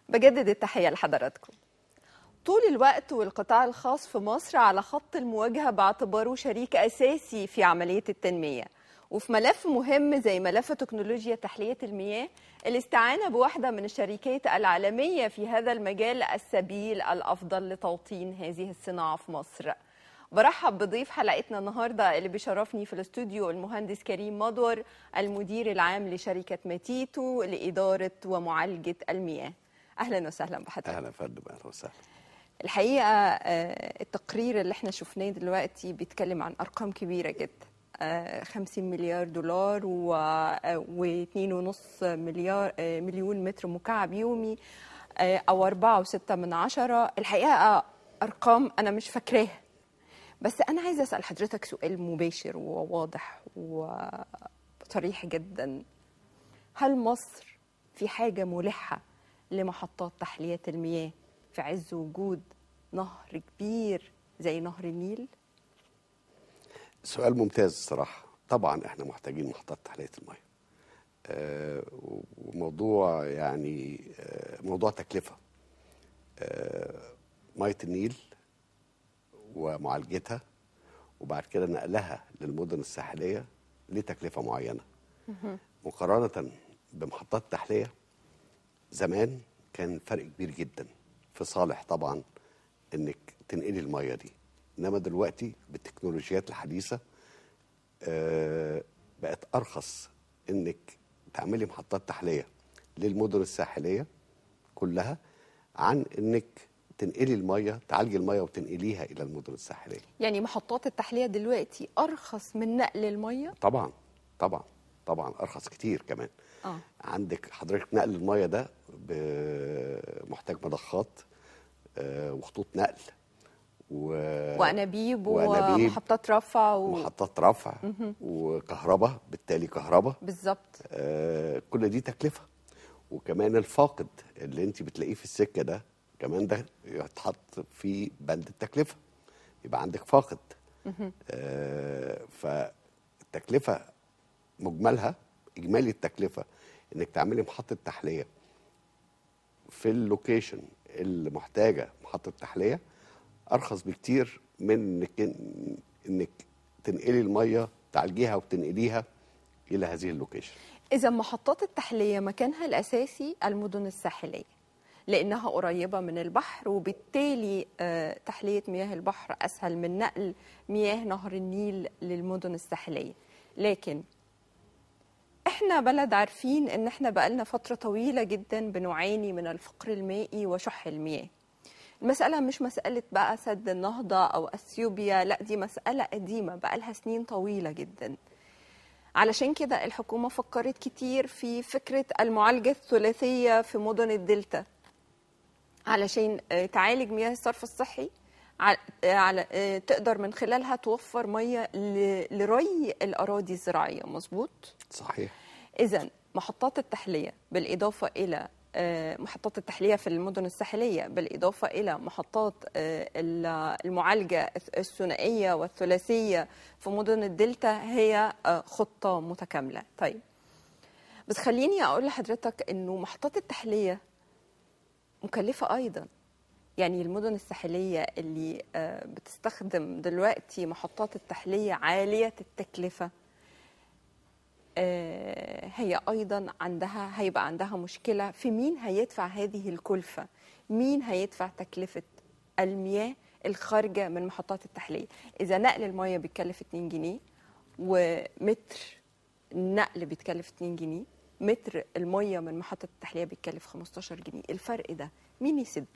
بجدد التحية لحضراتكم طول الوقت والقطاع الخاص في مصر على خط المواجهة باعتباره شريك أساسي في عملية التنمية وفي ملف مهم زي ملف تكنولوجيا تحلية المياه الاستعانة بواحدة من الشركات العالمية في هذا المجال السبيل الأفضل لتوطين هذه الصناعة في مصر برحب بضيف حلقتنا النهارده اللي بيشرفني في الاستوديو المهندس كريم مدور المدير العام لشركه ماتيتو لاداره ومعالجه المياه. اهلا وسهلا بحضرتك. اهلا يا فندم اهلا وسهلا. الحقيقه التقرير اللي احنا شفناه دلوقتي بيتكلم عن ارقام كبيره جدا 50 مليار دولار و2.5 مليار مليون متر مكعب يومي او 4.6 من عشرة الحقيقه ارقام انا مش فاكراها بس أنا عايزة أسأل حضرتك سؤال مباشر وواضح وصريح جدا هل مصر في حاجة ملحة لمحطات تحلية المياه في عز وجود نهر كبير زي نهر النيل؟ سؤال ممتاز الصراحة طبعا احنا محتاجين محطات تحلية المياه آه وموضوع يعني آه موضوع تكلفة آه مية النيل ومعالجتها وبعد كده نقلها للمدن الساحليه لتكلفه معينه مقارنه بمحطات تحليه زمان كان فرق كبير جدا في صالح طبعا انك تنقلي الميه دي انما دلوقتي بالتكنولوجيات الحديثه آه بقت ارخص انك تعملي محطات تحليه للمدن الساحليه كلها عن انك تنقلي الميه تعالجي الميه وتنقليها الى المدن الساحليه يعني محطات التحليه دلوقتي ارخص من نقل الميه طبعا طبعا طبعا ارخص كتير كمان آه. عندك حضرتك نقل الميه ده محتاج مضخات آه وخطوط نقل و... وانابيب ومحطات رفع و... ومحطات رفع وكهرباء بالتالي كهرباء بالظبط آه كل دي تكلفه وكمان الفاقد اللي انت بتلاقيه في السكه ده كمان ده يتحط في بند التكلفه يبقى عندك فاقد آه فالتكلفه مجملها اجمالي التكلفه انك تعملي محطه تحليه في اللوكيشن اللي محتاجه محطه تحليه ارخص بكتير من انك انك تنقلي الميه تعالجيها وتنقليها الى هذه اللوكيشن اذا محطات التحليه مكانها الاساسي المدن الساحليه لانها قريبه من البحر وبالتالي تحليه مياه البحر اسهل من نقل مياه نهر النيل للمدن الساحليه لكن احنا بلد عارفين ان احنا بقالنا فتره طويله جدا بنعاني من الفقر المائي وشح المياه المسألة مش مسألة بقى سد النهضة أو أثيوبيا لا دي مسألة قديمة بقى لها سنين طويلة جدا علشان كده الحكومة فكرت كتير في فكرة المعالجة الثلاثية في مدن الدلتا علشان تعالج مياه الصرف الصحي على تقدر من خلالها توفر ميه لري الاراضي الزراعيه مظبوط صحيح اذا محطات التحليه بالاضافه الى محطات التحليه في المدن الساحليه بالاضافه الى محطات المعالجه الثنائيه والثلاثيه في مدن الدلتا هي خطه متكامله طيب بس خليني اقول لحضرتك انه محطات التحليه مكلفة أيضا يعني المدن الساحلية اللي بتستخدم دلوقتي محطات التحلية عالية التكلفة هي أيضا عندها هيبقى عندها مشكلة في مين هيدفع هذه الكلفة مين هيدفع تكلفة المياه الخارجة من محطات التحلية إذا نقل المياه بيتكلف 2 جنيه ومتر النقل بيتكلف 2 جنيه متر الميه من محطه التحليه بيتكلف 15 جنيه الفرق ده مين يسده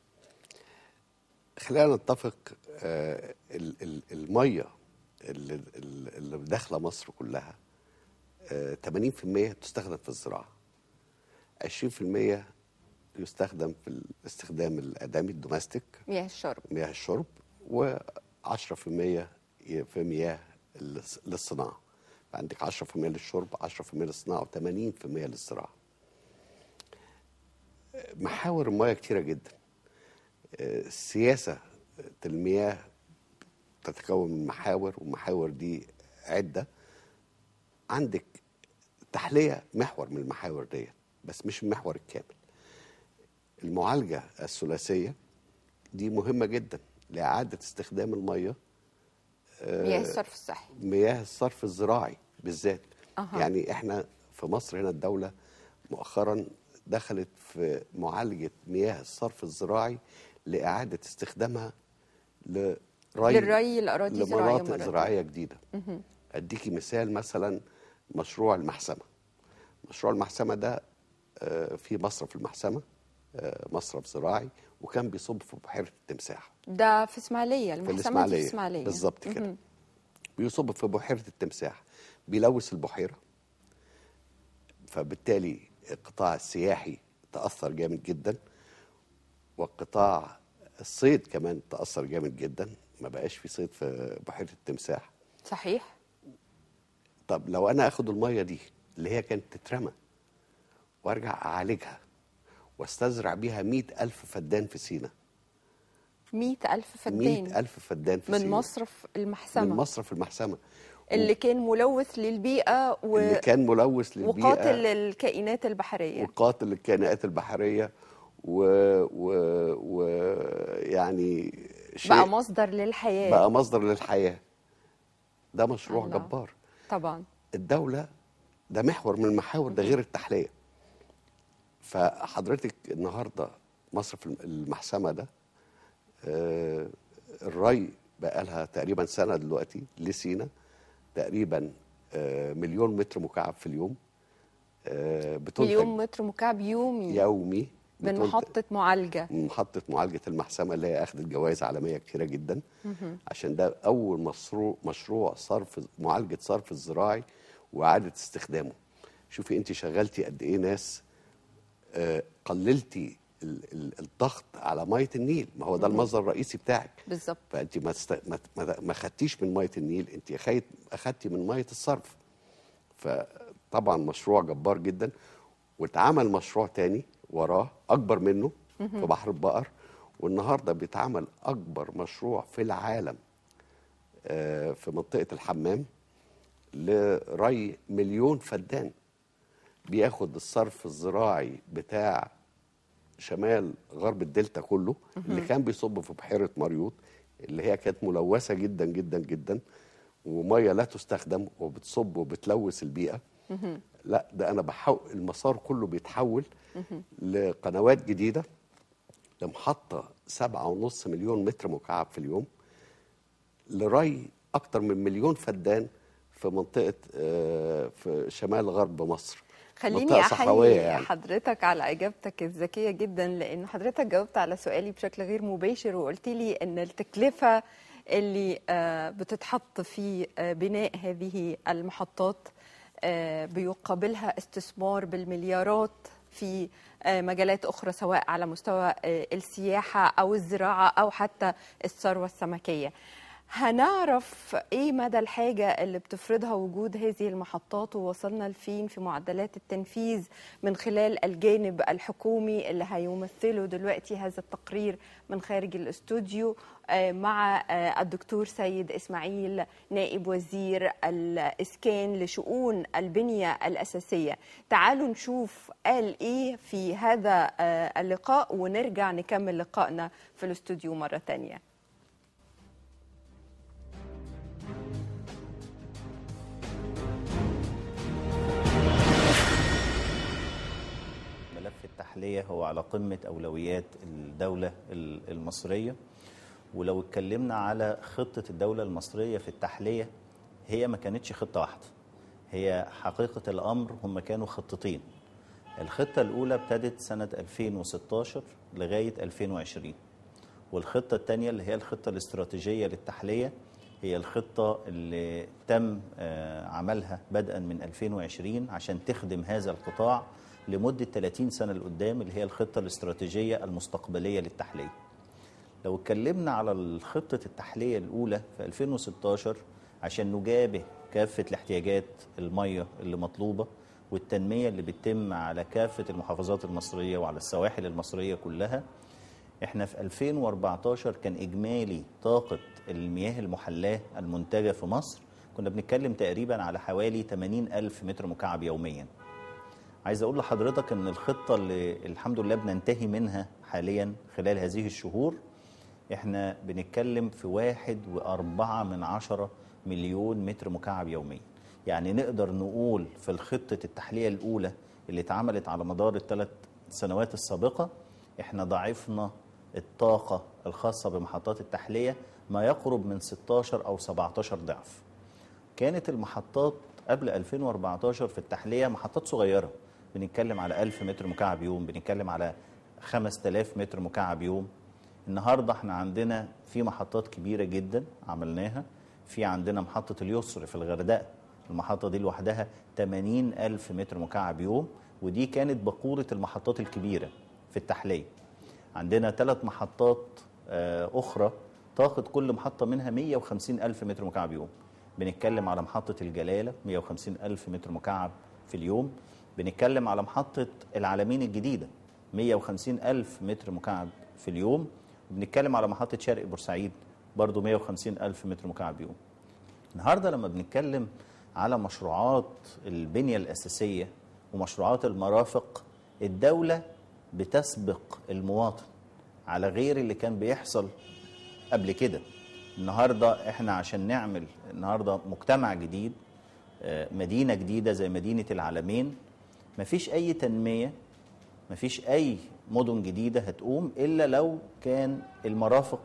خلينا نتفق آه الميه اللي, اللي داخله مصر كلها آه 80% تستخدم في الزراعه 20% يستخدم في الاستخدام الادمي الدوماستيك مياه الشرب مياه الشرب و10% في مياه للصناعه عندك 10% للشرب 10% للصناعه و80% للزراعه محاور المياه كتيره جدا السياسه المياه تتكون من محاور والمحاور دي عده عندك تحليه محور من المحاور ديت بس مش المحور الكامل المعالجه الثلاثيه دي مهمه جدا لاعاده استخدام الميه مياه الصرف الصحي مياه الصرف الزراعي بالذات أها. يعني احنا في مصر هنا الدولة مؤخرا دخلت في معالجة مياه الصرف الزراعي لإعادة استخدامها لري للري الأراضي زراعية لمناطق مرة زراعية جديدة أديكي مثال مثلا مشروع المحسمة مشروع المحسمة ده آه، في مصرف المحسمة آه، مصرف زراعي وكان بيصب في بحيرة التمساح ده في اسماعيلية في المحسمة دي في الإسماعيلية اسماعيلية بالظبط كده بيصب في بحيرة التمساح بيلوث البحيرة فبالتالي القطاع السياحي تأثر جامد جدا والقطاع الصيد كمان تأثر جامد جدا ما بقاش في صيد في بحيرة التمساح صحيح طب لو أنا أخد المية دي اللي هي كانت تترمى وأرجع أعالجها واستزرع بيها مئة ألف فدان في سينا مئة ألف فدان مئة ألف فدان في من سينا مصرف المحسمة من مصرف المحسمة اللي كان ملوث للبيئة و... اللي كان ملوث للبيئة وقاتل للكائنات البحرية وقاتل الكائنات البحريه و, و... و... يعني شيء بقى مصدر للحياة بقى مصدر للحياه ده مشروع الله. جبار طبعا الدوله ده محور من المحاور ده غير التحليه فحضرتك النهارده مصرف المحسمه ده آه، الري بقى لها تقريبا سنه دلوقتي لسينا تقريبا آه، مليون متر مكعب في اليوم آه، بتنتج مليون متر مكعب يومي يومي من بتنتج- محطة معالجة من محطة معالجة المحسمة اللي هي أخذت جوائز عالمية كتيرة جدا عشان ده أول مشروع مشروع صرف معالجة صرف الزراعي وإعادة استخدامه شوفي أنت شغلتي قد إيه ناس آه، قللتي ال- ال- الضغط على مية النيل ما هو ده المصدر الرئيسي بتاعك بالظبط فأنت ما است... ما ما- ما خدتيش من مية النيل أنت أخدت أخدتي من مية الصرف فطبعا مشروع جبار جدا واتعمل مشروع تاني وراه اكبر منه في بحر البقر والنهارده بيتعمل اكبر مشروع في العالم آه، في منطقه الحمام لري مليون فدان بياخد الصرف الزراعي بتاع شمال غرب الدلتا كله اللي كان بيصب في بحيره مريوط اللي هي كانت ملوثه جدا جدا جدا وميه لا تستخدم وبتصب وبتلوث البيئه لا ده انا بحول المسار كله بيتحول لقنوات جديده لمحطه سبعة ونص مليون متر مكعب في اليوم لري اكتر من مليون فدان في منطقه آه، في شمال غرب مصر خليني منطقة صحراوية احيي يعني. حضرتك على اجابتك الذكيه جدا لان حضرتك جاوبت على سؤالي بشكل غير مباشر وقلت لي ان التكلفه اللي آه، بتتحط في آه، بناء هذه المحطات آه، بيقابلها استثمار بالمليارات في آه، مجالات اخرى سواء على مستوى آه، السياحه او الزراعه او حتى الثروه السمكيه هنعرف ايه مدى الحاجة اللي بتفرضها وجود هذه المحطات ووصلنا لفين في معدلات التنفيذ من خلال الجانب الحكومي اللي هيمثله دلوقتي هذا التقرير من خارج الاستوديو آه، مع آه، الدكتور سيد اسماعيل نائب وزير الاسكان لشؤون البنية الاساسية تعالوا نشوف قال ايه في هذا آه، اللقاء ونرجع نكمل لقائنا في الاستوديو مرة تانية ملف التحلية هو على قمة أولويات الدولة ال- المصرية ولو اتكلمنا على خطة الدولة المصرية في التحلية هي ما كانتش خطة واحدة هي حقيقة الأمر هم كانوا خطتين الخطة الأولى ابتدت سنة 2016 لغاية 2020 والخطة الثانية اللي هي الخطة الاستراتيجية للتحلية هي الخطة اللي تم آه، عملها بدءا من 2020 عشان تخدم هذا القطاع لمدة 30 سنة لقدام اللي هي الخطة الاستراتيجية المستقبلية للتحلية لو اتكلمنا على خطة التحلية الأولى في 2016 عشان نجابه كافة الاحتياجات المية اللي مطلوبة والتنمية اللي بتتم على كافة المحافظات المصرية وعلى السواحل المصرية كلها احنا في 2014 كان إجمالي طاقة المياه المحلاة المنتجة في مصر كنا بنتكلم تقريبا على حوالي 80 ألف متر مكعب يوميا عايز اقول لحضرتك ان الخطه اللي الحمد لله بننتهي منها حاليا خلال هذه الشهور احنا بنتكلم في واحد وأربعة من عشرة مليون متر مكعب يوميا يعني نقدر نقول في الخطة التحلية الأولى اللي اتعملت على مدار الثلاث سنوات السابقة احنا ضاعفنا الطاقة الخاصة بمحطات التحلية ما يقرب من 16 أو 17 ضعف كانت المحطات قبل 2014 في التحلية محطات صغيرة بنتكلم على 1000 متر مكعب يوم بنتكلم على 5000 متر مكعب يوم النهاردة احنا عندنا في محطات كبيرة جدا عملناها في عندنا محطة اليسر في الغردقة المحطة دي لوحدها 80 ألف متر مكعب يوم ودي كانت بقورة المحطات الكبيرة في التحلية عندنا ثلاث محطات آه، أخرى طاقة كل محطة منها 150 ألف متر مكعب يوم بنتكلم على محطة الجلالة 150 ألف متر مكعب في اليوم بنتكلم على محطة العالمين الجديدة 150 ألف متر مكعب في اليوم بنتكلم على محطة شرق بورسعيد برضو 150 ألف متر مكعب يوم النهاردة لما بنتكلم على مشروعات البنية الأساسية ومشروعات المرافق الدولة بتسبق المواطن على غير اللي كان بيحصل قبل كده النهارده احنا عشان نعمل النهارده مجتمع جديد آه، مدينه جديده زي مدينه العالمين مفيش اي تنميه مفيش اي مدن جديده هتقوم الا لو كان المرافق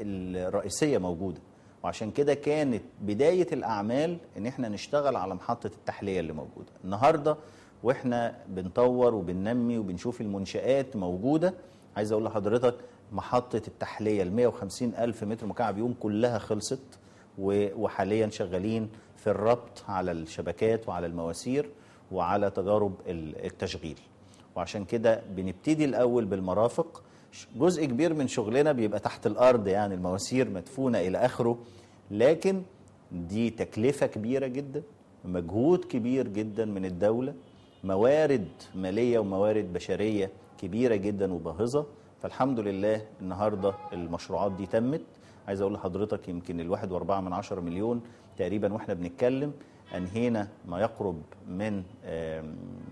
الرئيسيه موجوده وعشان كده كانت بدايه الاعمال ان احنا نشتغل على محطه التحليه اللي موجوده النهارده واحنا بنطور وبننمي وبنشوف المنشآت موجوده عايز اقول لحضرتك محطه التحليه ال 150 الف متر مكعب يوم كلها خلصت و- وحاليا شغالين في الربط على الشبكات وعلى المواسير وعلى تجارب ال- التشغيل وعشان كده بنبتدي الاول بالمرافق ش- جزء كبير من شغلنا بيبقى تحت الارض يعني المواسير مدفونه الى اخره لكن دي تكلفه كبيره جدا مجهود كبير جدا من الدوله موارد ماليه وموارد بشريه كبيره جدا وباهظه فالحمد لله النهارده المشروعات دي تمت عايز اقول لحضرتك يمكن الواحد واربعة من عشرة مليون تقريبا واحنا بنتكلم انهينا ما يقرب من آم،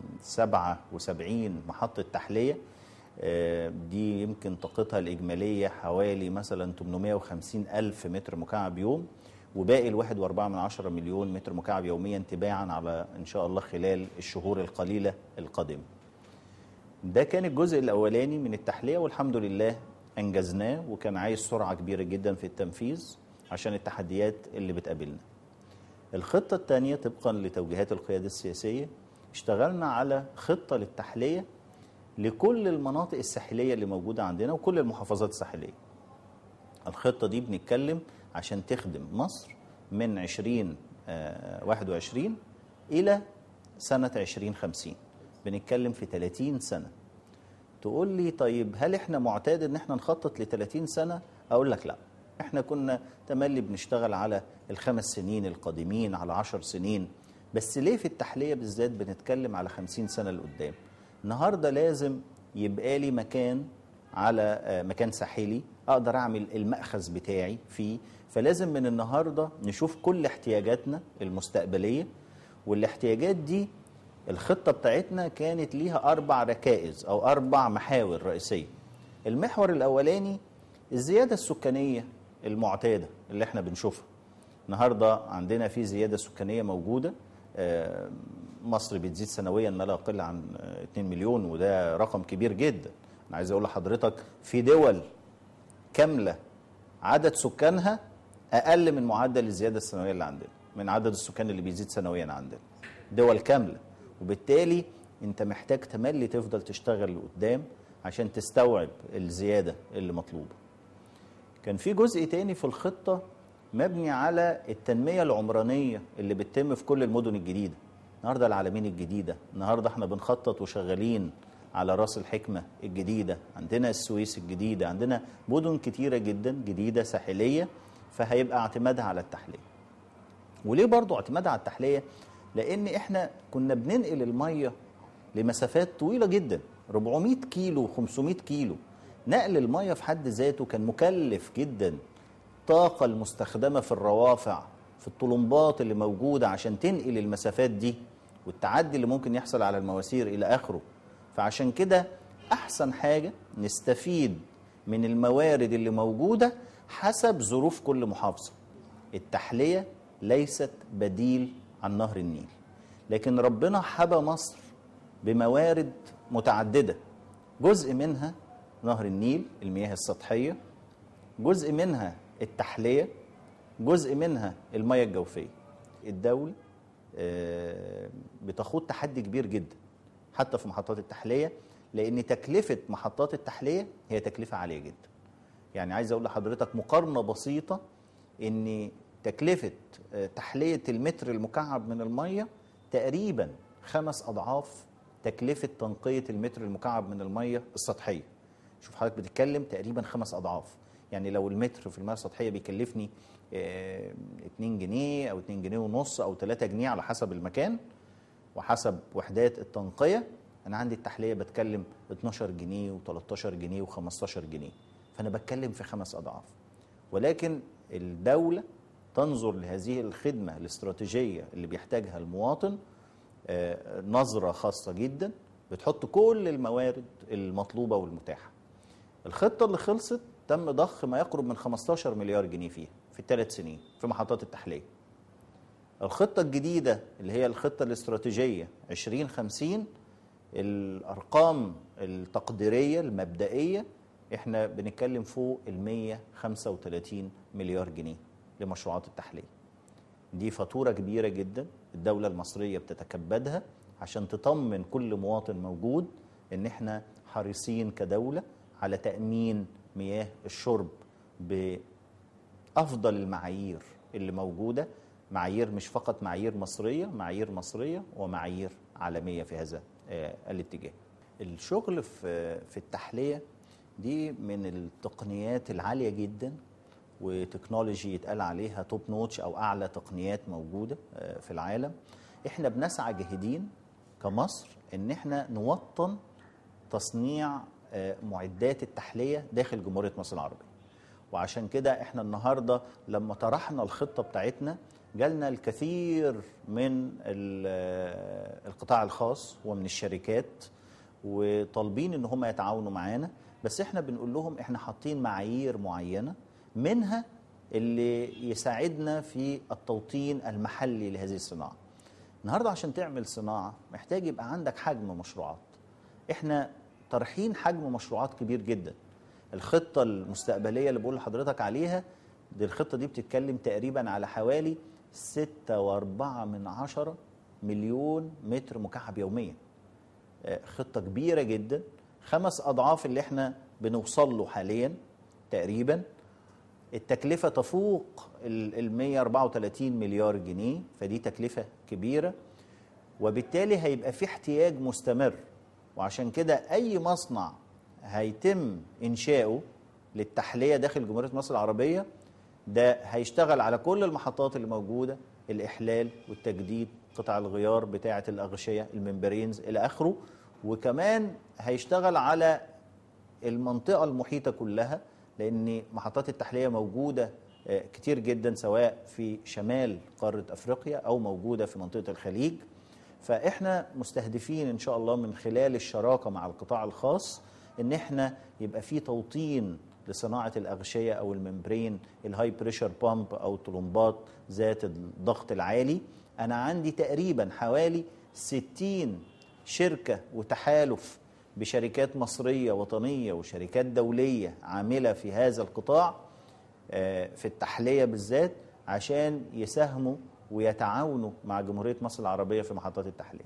77 محطة تحلية آه، دي يمكن طاقتها الإجمالية حوالي مثلا 850 ألف متر مكعب يوم وباقي الواحد واربعة من عشرة مليون متر مكعب يوميا تباعا على إن شاء الله خلال الشهور القليلة القادمة ده كان الجزء الأولاني من التحلية والحمد لله أنجزناه وكان عايز سرعة كبيرة جدا في التنفيذ عشان التحديات اللي بتقابلنا الخطة الثانية طبقا لتوجيهات القيادة السياسية اشتغلنا على خطة للتحلية لكل المناطق الساحلية اللي موجودة عندنا وكل المحافظات الساحلية الخطة دي بنتكلم عشان تخدم مصر من 2021 إلى سنة 2050 بنتكلم في 30 سنة تقول لي طيب هل احنا معتاد ان احنا نخطط ل 30 سنة اقول لك لا احنا كنا تملي بنشتغل على الخمس سنين القادمين على عشر سنين بس ليه في التحلية بالذات بنتكلم على 50 سنة لقدام النهاردة لازم يبقى لي مكان على آه، مكان ساحلي اقدر اعمل المأخذ بتاعي فيه فلازم من النهارده نشوف كل احتياجاتنا المستقبليه والاحتياجات دي الخطه بتاعتنا كانت ليها اربع ركائز او اربع محاور رئيسيه المحور الاولاني الزياده السكانيه المعتاده اللي احنا بنشوفها النهارده عندنا في زياده سكانيه موجوده آه، مصر بتزيد سنويا ما لا يقل عن آه، 2 مليون وده رقم كبير جدا انا عايز اقول لحضرتك في دول كامله عدد سكانها اقل من معدل الزياده السنويه اللي عندنا من عدد السكان اللي بيزيد سنويا عندنا دول كامله وبالتالي انت محتاج تملي تفضل تشتغل لقدام عشان تستوعب الزياده اللي مطلوبه كان في جزء تاني في الخطة مبني على التنمية العمرانية اللي بتتم في كل المدن الجديدة النهاردة العالمين الجديدة النهاردة احنا بنخطط وشغالين على راس الحكمة الجديدة عندنا السويس الجديدة عندنا مدن كتيرة جدا جديدة ساحلية فهيبقى اعتمادها على التحلية وليه برضو اعتمادها على التحلية لان احنا كنا بننقل المية لمسافات طويلة جدا 400 كيلو 500 كيلو نقل المية في حد ذاته كان مكلف جدا الطاقة المستخدمة في الروافع في الطلمبات اللي موجودة عشان تنقل المسافات دي والتعدي اللي ممكن يحصل على المواسير الى اخره فعشان كده احسن حاجه نستفيد من الموارد اللي موجوده حسب ظروف كل محافظه التحليه ليست بديل عن نهر النيل لكن ربنا حبى مصر بموارد متعدده جزء منها نهر النيل المياه السطحيه جزء منها التحليه جزء منها المياه الجوفيه الدوله آه، بتخوض تحدي كبير جدا حتى في محطات التحليه لان تكلفه محطات التحليه هي تكلفه عاليه جدا يعني عايز اقول لحضرتك مقارنه بسيطه ان تكلفه آه، تحليه المتر المكعب من الميه تقريبا خمس اضعاف تكلفه تنقيه المتر المكعب من الميه السطحيه شوف حضرتك بتتكلم تقريبا خمس اضعاف يعني لو المتر في الميه السطحيه بيكلفني آه، 2 جنيه او 2 جنيه ونص او 3 جنيه على حسب المكان وحسب وحدات التنقيه انا عندي التحليه بتكلم 12 جنيه و13 جنيه و15 جنيه فانا بتكلم في خمس اضعاف ولكن الدوله تنظر لهذه الخدمه الاستراتيجيه اللي بيحتاجها المواطن آه، نظره خاصه جدا بتحط كل الموارد المطلوبه والمتاحه الخطه اللي خلصت تم ضخ ما يقرب من 15 مليار جنيه فيها في الثلاث سنين في محطات التحليه الخطة الجديدة اللي هي الخطة الاستراتيجية 2050 الأرقام التقديرية المبدئية احنا بنتكلم فوق ال 135 مليار جنيه لمشروعات التحلية دي فاتورة كبيرة جدا الدولة المصرية بتتكبدها عشان تطمن كل مواطن موجود ان احنا حريصين كدولة على تأمين مياه الشرب بأفضل المعايير اللي موجودة معايير مش فقط معايير مصرية معايير مصرية ومعايير عالمية في هذا آه، الاتجاه الشغل في في التحلية دي من التقنيات العالية جدا وتكنولوجي يتقال عليها توب نوتش او اعلى تقنيات موجوده آه، في العالم احنا بنسعى جاهدين كمصر ان احنا نوطن تصنيع آه، معدات التحليه داخل جمهوريه مصر العربيه وعشان كده احنا النهارده لما طرحنا الخطه بتاعتنا جالنا الكثير من ال- آه، القطاع الخاص ومن الشركات وطالبين ان هم يتعاونوا معانا بس احنا بنقول لهم احنا حاطين معايير معينه منها اللي يساعدنا في التوطين المحلي لهذه الصناعه. النهارده عشان تعمل صناعه محتاج يبقى عندك حجم مشروعات. احنا طرحين حجم مشروعات كبير جدا. الخطه المستقبليه اللي بقول لحضرتك عليها دي الخطه دي بتتكلم تقريبا على حوالي 6.4 من عشرة مليون متر مكعب يوميا. آه، خطه كبيره جدا خمس اضعاف اللي احنا بنوصل له حاليا تقريبا التكلفة تفوق ال 134 مليار جنيه فدي تكلفة كبيرة وبالتالي هيبقى في احتياج مستمر وعشان كده أي مصنع هيتم إنشاؤه للتحلية داخل جمهورية مصر العربية ده هيشتغل على كل المحطات اللي موجودة الإحلال والتجديد قطع الغيار بتاعة الأغشية الممبرينز إلى آخره وكمان هيشتغل على المنطقة المحيطة كلها لأن محطات التحلية موجودة آه، كتير جدا سواء في شمال قارة أفريقيا أو موجودة في منطقة الخليج فإحنا مستهدفين إن شاء الله من خلال الشراكة مع القطاع الخاص إن إحنا يبقى في توطين لصناعة الأغشية أو الممبرين الهاي بريشر بامب أو طلمبات ذات الضغط العالي أنا عندي تقريبا حوالي 60 شركة وتحالف بشركات مصرية وطنية وشركات دولية عاملة في هذا القطاع آه، في التحلية بالذات عشان يساهموا ويتعاونوا مع جمهورية مصر العربية في محطات التحلية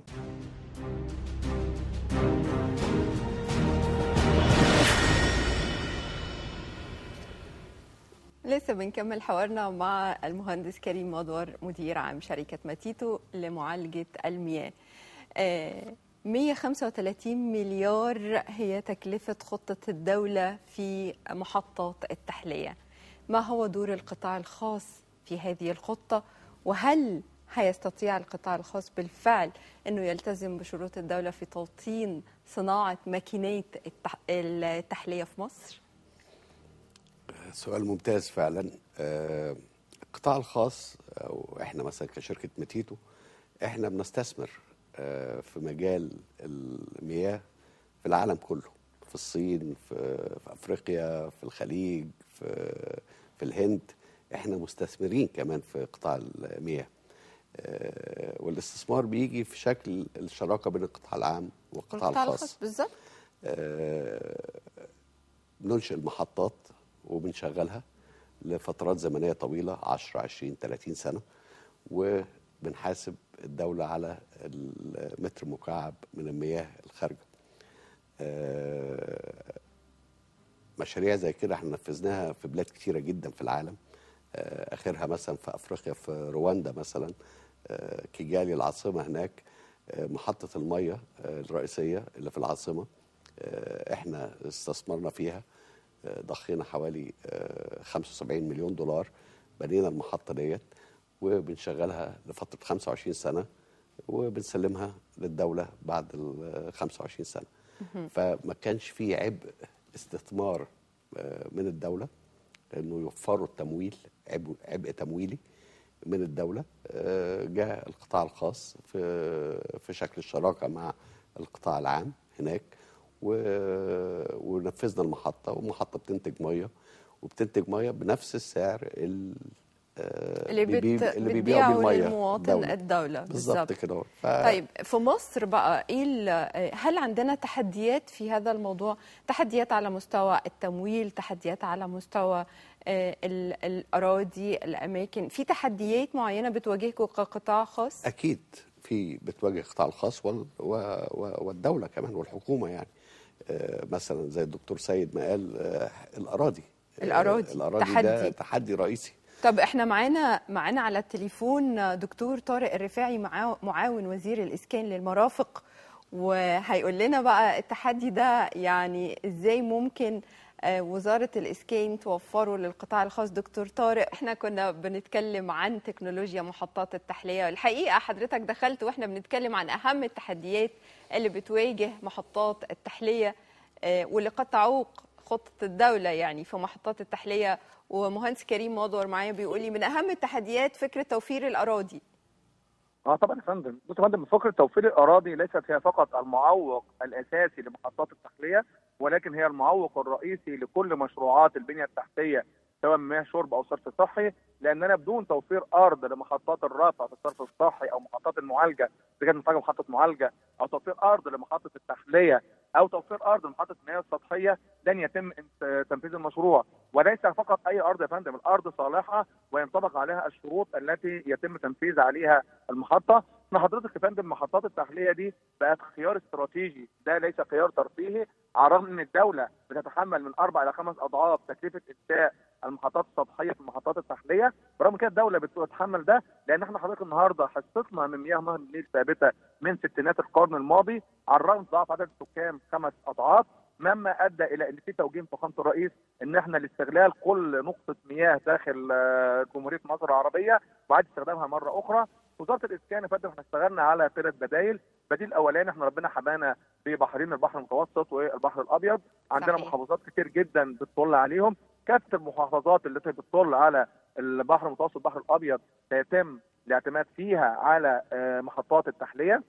لسه بنكمل حوارنا مع المهندس كريم مدور مدير عام شركة ماتيتو لمعالجة المياه آه، 135 مليار هي تكلفة خطة الدولة في محطات التحلية ما هو دور القطاع الخاص في هذه الخطة وهل هيستطيع القطاع الخاص بالفعل أنه يلتزم بشروط الدولة في توطين صناعة ماكينات التح- التحلية في مصر؟ سؤال ممتاز فعلا آه، القطاع الخاص او احنا مثلا كشركه ماتيتو احنا بنستثمر آه، في مجال المياه في العالم كله في الصين في, في افريقيا في الخليج في في الهند احنا مستثمرين كمان في قطاع المياه آه، والاستثمار بيجي في شكل الشراكه بين القطاع العام والقطاع القطاع الخاص الخاص بالظبط آه، بننشئ المحطات وبنشغلها لفترات زمنيه طويله 10 20 30 سنه وبنحاسب الدوله على المتر مكعب من المياه الخارجه. آه، مشاريع زي كده احنا نفذناها في بلاد كتيره جدا في العالم آه، اخرها مثلا في افريقيا في رواندا مثلا آه، كيجالي العاصمه هناك آه، محطه الميه آه، الرئيسيه اللي في العاصمه آه، احنا استثمرنا فيها آه، ضخينا حوالي آه، 75 مليون دولار بنينا المحطه ديت وبنشغلها لفتره 25 سنه وبنسلمها للدوله بعد ال 25 سنه فما كانش في عبء استثمار آه، من الدوله انه يوفروا التمويل عبء, عبء تمويلي من الدوله آه، جاء القطاع الخاص في في شكل الشراكه مع القطاع العام هناك و- ونفذنا المحطه والمحطه بتنتج ميه وبتنتج ميه بنفس السعر ال- آه، اللي بيبيع- بت... اللي بيبيعوا بتبيعه بيه الميه للمواطن الدولة. الدولة بالظبط بالظبط كده هو. ف... طيب في مصر بقى ايه ال- هل عندنا تحديات في هذا الموضوع تحديات على مستوى التمويل تحديات على مستوى آه، ال- الاراضي الاماكن في تحديات معينه بتواجهكم كقطاع خاص اكيد في بتواجه القطاع الخاص وال و و والدوله كمان والحكومه يعني آه، مثلا زي الدكتور سيد ما قال آه، الاراضي آه، الأراضي، الاراضي تحدي. ده تحدي رئيسي طب احنا معانا معانا على التليفون دكتور طارق الرفاعي معاو- معاون وزير الاسكان للمرافق وهيقول لنا بقى التحدي ده يعني ازاي ممكن آه، وزارة الإسكان توفره للقطاع الخاص دكتور طارق احنا كنا بنتكلم عن تكنولوجيا محطات التحلية الحقيقة حضرتك دخلت واحنا بنتكلم عن أهم التحديات اللي بتواجه محطات التحلية آه، واللي قد تعوق خطة الدولة يعني في محطات التحلية ومهندس كريم مادور معايا بيقول لي من أهم التحديات فكرة توفير الأراضي اه طبعا يا فندم بص يا فندم فكره توفير الاراضي ليست هي فقط المعوق الاساسي لمحطات التحليه ولكن هي المعوق الرئيسي لكل مشروعات البنيه التحتيه سواء مياه شرب او صرف صحي لاننا بدون توفير ارض لمحطات الرفع في الصرف الصحي او محطات المعالجه اذا كانت محتاجه محطه معالجه او توفير ارض لمحطه التحليه او توفير ارض لمحطه المياه السطحيه لن يتم انت- تنفيذ المشروع وليس فقط اي ارض يا فندم الارض صالحه وينطبق عليها الشروط التي يتم تنفيذ عليها المحطه احنا حضرتك يا فندم محطات التحليه دي بقت خيار استراتيجي ده ليس خيار ترفيهي على الرغم ان الدوله بتتحمل من اربع الى خمس اضعاف تكلفه انشاء المحطات السطحيه في محطات التحليه برغم كده الدوله بتتحمل ده لان احنا حضرتك النهارده حصتنا من مياه نهر النيل ثابته من ستينات القرن الماضي على الرغم من ضعف عدد السكان خمس اضعاف مما ادى الى ان في توجيه من فخامه الرئيس ان احنا لاستغلال كل نقطه مياه داخل آه، جمهوريه مصر العربيه وعاد استخدامها مره اخرى وزاره الاسكان يا فندم احنا اشتغلنا على ثلاث بدائل بديل الاولاني احنا ربنا حمانا ببحرين البحر المتوسط والبحر الابيض عندنا صحيح. محافظات كتير جدا بتطل عليهم كافه المحافظات التي بتطل على البحر المتوسط البحر الابيض سيتم الاعتماد فيها على آه، محطات التحليه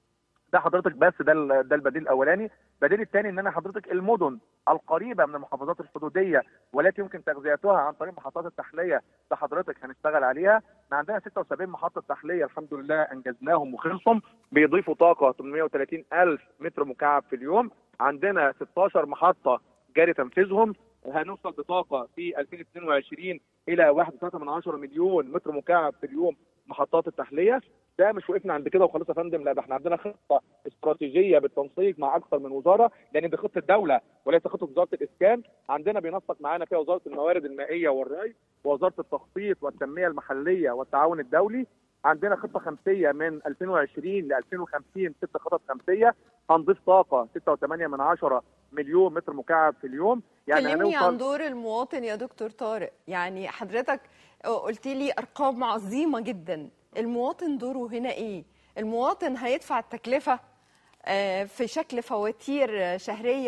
ده حضرتك بس ده ال- ده البديل الاولاني البديل الثاني ان انا حضرتك المدن القريبه من المحافظات الحدوديه والتي يمكن تغذيتها عن طريق محطات التحليه ده حضرتك هنشتغل عليها احنا عندنا 76 محطه تحليه الحمد لله انجزناهم وخلصهم بيضيفوا طاقه 830 الف متر مكعب في اليوم عندنا 16 محطه جاري تنفيذهم هنوصل بطاقه في 2022 الى 1.3 مليون متر مكعب في اليوم محطات التحليه ده مش وقفنا عند كده وخلاص يا فندم لا ده احنا عندنا خطه استراتيجيه بالتنسيق مع اكثر من وزاره لان دي خطه دوله وليس خطه وزاره الاسكان عندنا بينسق معانا فيها وزاره الموارد المائيه والري ووزاره التخطيط والتنميه المحليه والتعاون الدولي عندنا خطه خمسيه من 2020 ل 2050 ست خطط خمسيه هنضيف طاقه 6.8 من عشرة مليون متر مكعب في اليوم يعني كلمني عن هنوصل دور المواطن يا دكتور طارق يعني حضرتك قلت لي ارقام عظيمه جدا المواطن دوره هنا ايه المواطن هيدفع التكلفه آه، في شكل فواتير آه، شهريه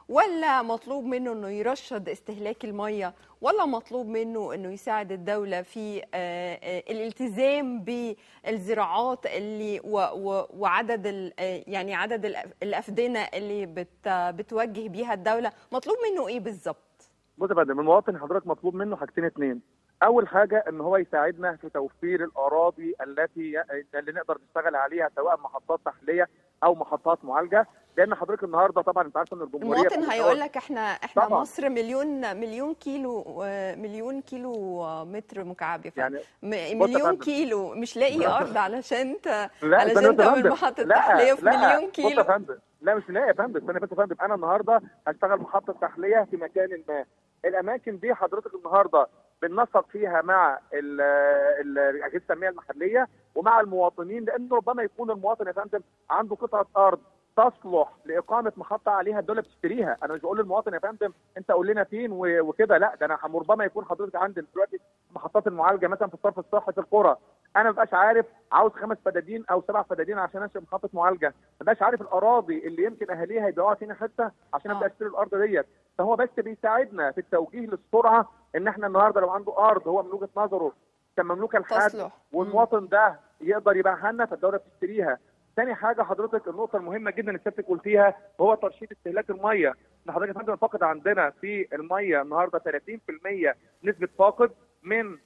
ولا مطلوب منه انه يرشد استهلاك الميه ولا مطلوب منه انه يساعد الدوله في آه، آه، الالتزام بالزراعات اللي و- و- وعدد ال- آه، يعني عدد الأف- الافدنه اللي بت بتوجه بيها الدوله مطلوب منه ايه بالظبط بص يا فندم المواطن حضرتك مطلوب منه حاجتين اتنين اول حاجه ان هو يساعدنا في توفير الاراضي التي اللي نقدر نشتغل عليها سواء محطات تحليه او محطات معالجه لان حضرتك النهارده طبعا انت عارف ان الجمهوريه المواطن في هيقول لك احنا احنا طبعاً. مصر مليون مليون كيلو آه، مليون كيلو آه، متر مكعب يا فندم. يعني م- بص يا مليون فندم. كيلو مش لاقي ارض علشان ت... لا علشان استنى بس يا تعمل فندم. محطه لا، تحليه في لا، مليون بص يا كيلو فندم لا مش لاقي يا فندم استنى بس يا فندم انا النهارده هشتغل محطه تحليه في مكان ما الاماكن دي حضرتك النهارده بننسق فيها مع ال- ال- اجهزه التنميه المحليه ومع المواطنين لان ربما يكون المواطن يا فندم عنده قطعه ارض تصلح لاقامه محطه عليها الدوله بتشتريها انا مش بقول للمواطن يا فندم انت قول لنا فين و- وكده لا ده انا ربما يكون حضرتك عندي دلوقتي محطات المعالجه مثلا في الصرف الصحي في القرى انا ما بقاش عارف عاوز خمس فدادين او سبع فدادين عشان انشئ محطه معالجه ما بقاش عارف الاراضي اللي يمكن اهاليها يبيعوها فينا حته عشان ابدا آه. اشتري الارض ديت فهو بس بيساعدنا في التوجيه للسرعه ان احنا النهارده لو عنده ارض هو من وجهه نظره كان مملوكه لحد تصلح والمواطن ده يقدر يبيعها لنا فالدوله بتشتريها. ثاني حاجه حضرتك النقطه المهمه جدا اللي سيادتك قلتيها وهو ترشيد استهلاك الميه. ان حضرتك يا فندم فاقد عندنا في الميه النهارده 30% نسبه فاقد من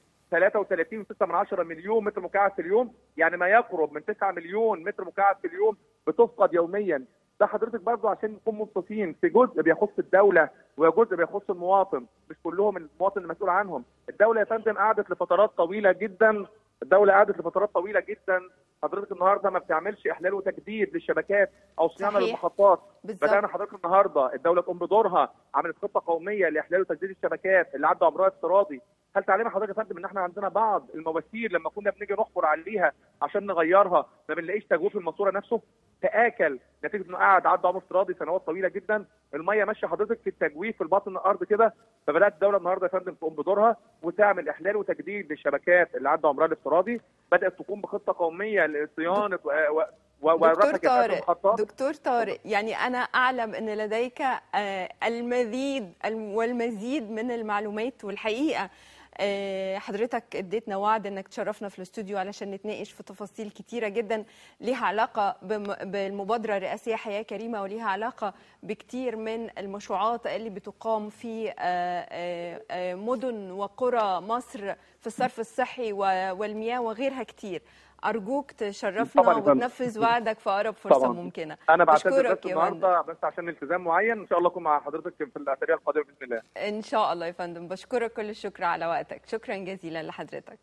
33.6 مليون متر مكعب في اليوم يعني ما يقرب من 9 مليون متر مكعب في اليوم بتفقد يوميا ده حضرتك برضه عشان نكون مبسوطين في جزء بيخص الدوله وجزء بيخص المواطن مش كلهم المواطن المسؤول عنهم الدوله يا فندم قعدت لفترات طويله جدا الدوله قعدت لفترات طويله جدا حضرتك النهارده ما بتعملش احلال وتجديد للشبكات او صيانه صحيح. للمحطات بالظبط بدانا حضرتك النهارده الدوله تقوم بدورها عملت خطه قوميه لاحلال وتجديد الشبكات اللي عدى عمرها افتراضي هل تعلم حضرتك يا فندم ان احنا عندنا بعض المواسير لما كنا بنيجي نحفر عليها عشان نغيرها ما بنلاقيش تجويف الماسوره نفسه تاكل نتيجه انه قاعد عدى عمر افتراضي سنوات طويله جدا الميه ماشيه حضرتك في التجويف في البطن الارض كده فبدات الدوله النهارده يا فندم تقوم بدورها وتعمل احلال وتجديد للشبكات اللي عدى عمرها الافتراضي بدات تقوم بخطه قوميه لصيانه و... و... و... دكتور ورفع كفاءة طارق المحطات دكتور طارق يعني انا اعلم ان لديك آه، المزيد الم- والمزيد من المعلومات والحقيقه آه، حضرتك اديتنا وعد انك تشرفنا في الاستوديو علشان نتناقش في تفاصيل كتيره جدا ليها علاقه بم- بالمبادره الرئاسيه حياه كريمه وليها علاقه بكتير من المشروعات اللي بتقام في آه، آه، آه، مدن وقرى مصر في الصرف الصحي و- والمياه وغيرها كتير ارجوك تشرفنا طبعاً يا فندم. وتنفذ وعدك في اقرب فرصه طبعاً. ممكنه انا بعتذر بشكرك بس يا فندم. النهارده بس عشان التزام معين ان شاء الله اكون مع حضرتك في الاسابيع القادمه باذن الله ان شاء الله يا فندم بشكرك كل الشكر على وقتك شكرا جزيلا لحضرتك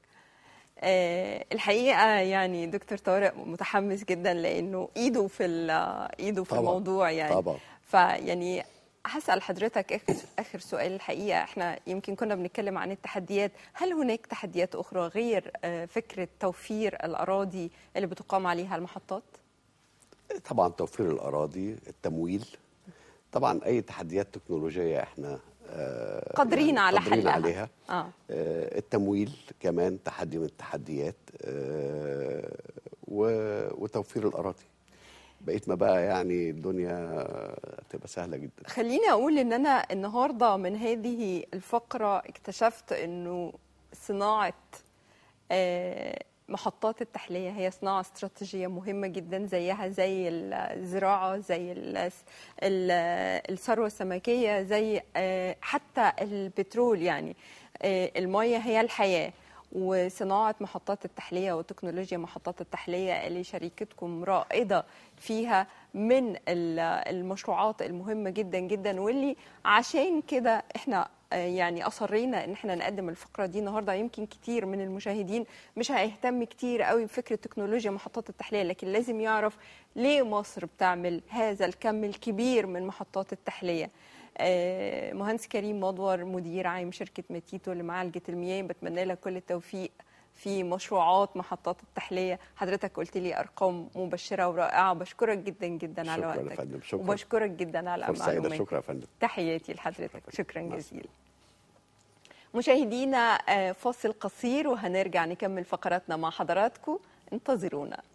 آه، الحقيقه يعني دكتور طارق متحمس جدا لانه ايده في ال- ايده في طبعاً. الموضوع يعني طبعا فيعني هسأل حضرتك آخر آخر سؤال الحقيقة احنا يمكن كنا بنتكلم عن التحديات هل هناك تحديات أخرى غير آه، فكرة توفير الأراضي اللي بتقام عليها المحطات؟ طبعا توفير الاراضي التمويل طبعا اي تحديات تكنولوجيه احنا آه، قادرين على قادرين حلها. عليها آه. آه، التمويل كمان تحدي من التحديات آه، و- وتوفير الاراضي بقيت ما بقى يعني الدنيا تبقى سهله جدا خليني أقول إن أنا النهاردة من هذه الفقرة اكتشفت إنه صناعة آه، محطات التحلية هي صناعة استراتيجية مهمة جدا زيها زي الزراعة زي ال- ال- الثروة السمكية زي آه، حتى البترول يعني آه، المية هي الحياة وصناعة محطات التحلية وتكنولوجيا محطات التحلية اللي شركتكم رائدة فيها من ال- المشروعات المهمة جدا جدا واللي عشان كده احنا آه، يعني اصرينا ان احنا نقدم الفقره دي النهارده يمكن كتير من المشاهدين مش هيهتم كتير قوي بفكره تكنولوجيا محطات التحليه لكن لازم يعرف ليه مصر بتعمل هذا الكم الكبير من محطات التحليه آه، مهندس كريم مدور مدير عام شركه ماتيتو لمعالجه المياه بتمنى لك كل التوفيق في مشروعات محطات التحليه حضرتك قلت لي ارقام مبشره ورائعه بشكرك جدا جدا على شكرا يا وقتك فندم شكرا وبشكرك جدا على فرصه سعيده معلوماتك شكرا يا فندم تحياتي لحضرتك شكرا مع جزيلا مشاهدينا آه، فاصل قصير وهنرجع نكمل فقراتنا مع حضراتكم انتظرونا